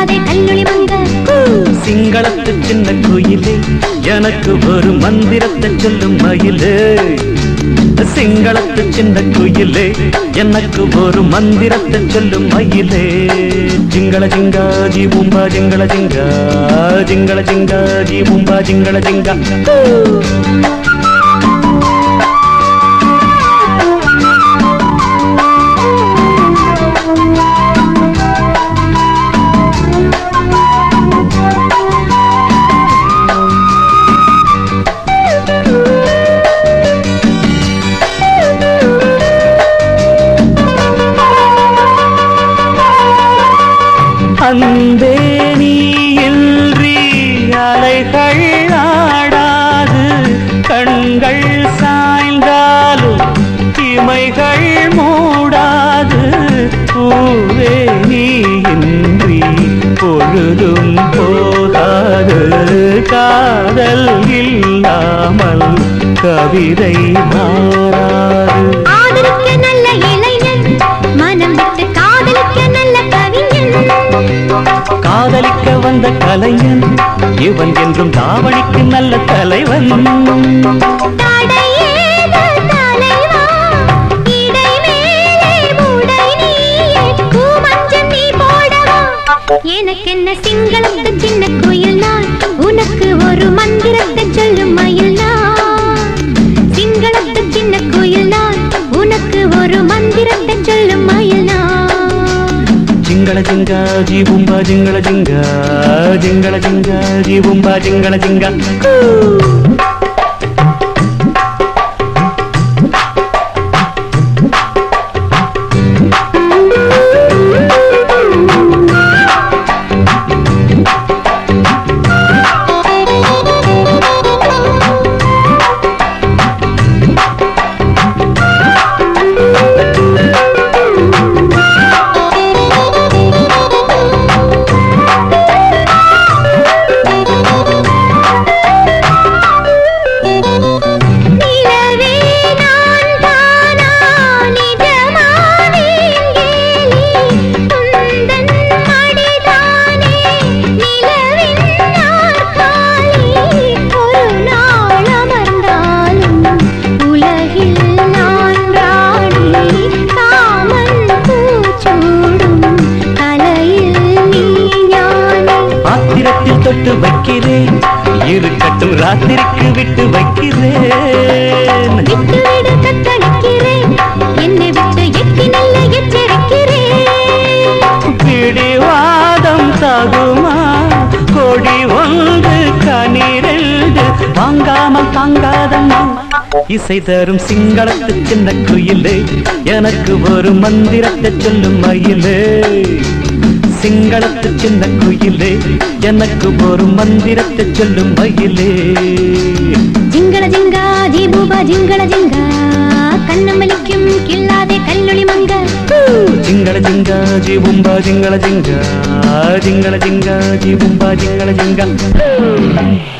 கில்லாதே கல்லொளி மங்க சிங்களத்து சின்ன குயிலே எனக்கு ஒரு மந்திரத்தை சொல்லும் மயிலே சிங்களத்து சின்ன குயிலே எனக்கு ஒரு மந்திரத்தை சொல்லும் மயிலே ஜிங்கள ஜிங்கா ஜி பூம்பா ஜிங்கள ஜிங்கா ஜிங்கள ஜிங்கா ஜி பூம்பா ஜிங்கள ஜிங்கா அன்பே நீ இன்றி அலைகள் ஆடாது கண்கள் சாய்ந்தாலும் இமைகள் மூடாது பூவே நீ இன்றி பொழுதும் போகாது காதல் இல்லாமல் கவிதை மாறாது ஆதரிக்க நல்ல இளைஞன் மனம் விட்டு காதலிக்க நல்ல கவிஞன் காதலிக்க வந்த கலைஞன் இவன் என்றும் தாவணிக்கு நல்ல தலைவன் தடையேது தலைவா இடை மேலே உடை நீயே பூமஞ்சம் நீ போடவா எனக்கென்ன சிங்களத்து சின்ன கோயில் நான் உனக்கு ஒரு மந்திரத்தை சொல்லும் மயில் நான் சிங்களத்து சின்ன கோயில் நான் உனக்கு ஒரு மந்திரத்தை சொல்லும் மயில் நான் ಜಿಂಗಳ ಜಿಂಗ ಜೀ ಬುಂಬ ಜಿಂಗಳ ಜಿಂಗ ಜಿಂಗಳ ಜಿಂಗ ಜೀ ಬುಂಬ ಜಿಂಗಳ ಜಿಂಗ நிலவே நான் தானா நிஜமாவேன் கேலி துந்தன் மடிதானே நிலவின் நாற்காலி ஒரு நாள் அமர்ந்தாலும் உலகில் நான் ராணி காமன் பூச்சூடும் கலையில் நீ ஞானி ஆத்திரத்தில் தொட்டு வைக்கிறேன் இருக்கட்டும் ராத்திரிக்கு விட்டு வைக்கிறேன் விட்டுவிட தத்தளிக்கிறேன் என்னை விட்டு எட்டி நல்ல எச்சரிக்கிறேன் பிடிவாதம் தகுமா கொடி ஒன்று கனிரெண்டு வாங்காமல் தாங்காதம்மா இசை தரும் சிங்களத்து சின்ன குயிலே எனக்கு ஒரு மந்திரத்தை சொல்லும் மயிலே சிங்களத்து சின்ன குயிலே எனக்கு ஒரு மந்திரத்தை சொல்லும் மயிலே ജിങ്കള ജിങ്ക ജീബൂബ ജിങ്കള ജിങ്ക കണ്ണമ്പലിക്കും കിള്ളാതെ കല്ലൊളി മങ്ക ಜಿಂಗಳ ಜಿಂಗ ಜೀ ಬುಂಬ ಜಿಂಗಳ ಜಿಂಗ ಜಿಂಗಳ ಜಿಂಗ ಜೀ ಬುಂಬ ಜಿಂಗಳ ಜಿಂಗ